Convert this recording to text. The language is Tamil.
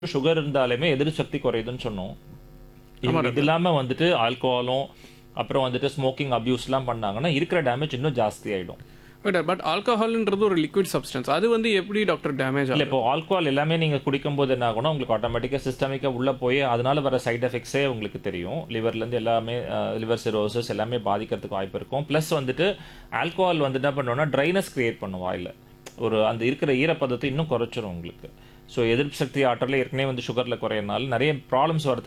சுகர் இருந்தாலுமே எதிர்ப்பு சக்தி குறையுதுன்னு சொன்னோம் ஆமா, இது இது இல்லாம வந்துட்டு ஆல்கோஹாலும் அப்புறம் வந்துட்டு ஸ்மோக்கிங் அபியூஸ்லாம் பண்ணாங்கன்னா இருக்கிற டேமேஜ் இன்னும் ஜாஸ்தி ஆயிடும் பட் பட் ஆல்கஹால்ன்றது ஒரு லிக்விட் சப்ஸ்டன்ஸ் அது வந்து எப்படி டாக்டர் டேமேஜ் இல்ல ஆகும் இப்போ ஆல்கோஹால் எல்லாமே நீங்க குடிக்கும்போது என்ன ஆகும்னா உங்களுக்கு ஆட்டோமேட்டிக்காக சிஸ்டமிக்காக உள்ள போய் அதனால வர சைடு எஃபெக்ட்ஸே உங்களுக்கு தெரியும் லிவர்ல இருந்து எல்லாமே லிவர் சிரோசஸ் எல்லாமே பாதிக்கிறதுக்கு வாய்ப்பு இருக்கும் ப்ளஸ் வந்துட்டு ஆல்கோஹால் வந்து என்ன பண்ணுவோம்னா ட்ரைனஸ் கிரியேட் பண்ணும் வாயில ஒரு அந்த இருக்கிற ஈரப்பதத்தை இன்னும் குறைச்சிரும் உங்களுக்கு ஸோ எதிர்ப்பு சக்தி ஆற்றல ஏற்கனவே வந்து சுகரில் குறையறனால நிறைய ப்ராப்ளம்ஸ் வரதுக்கு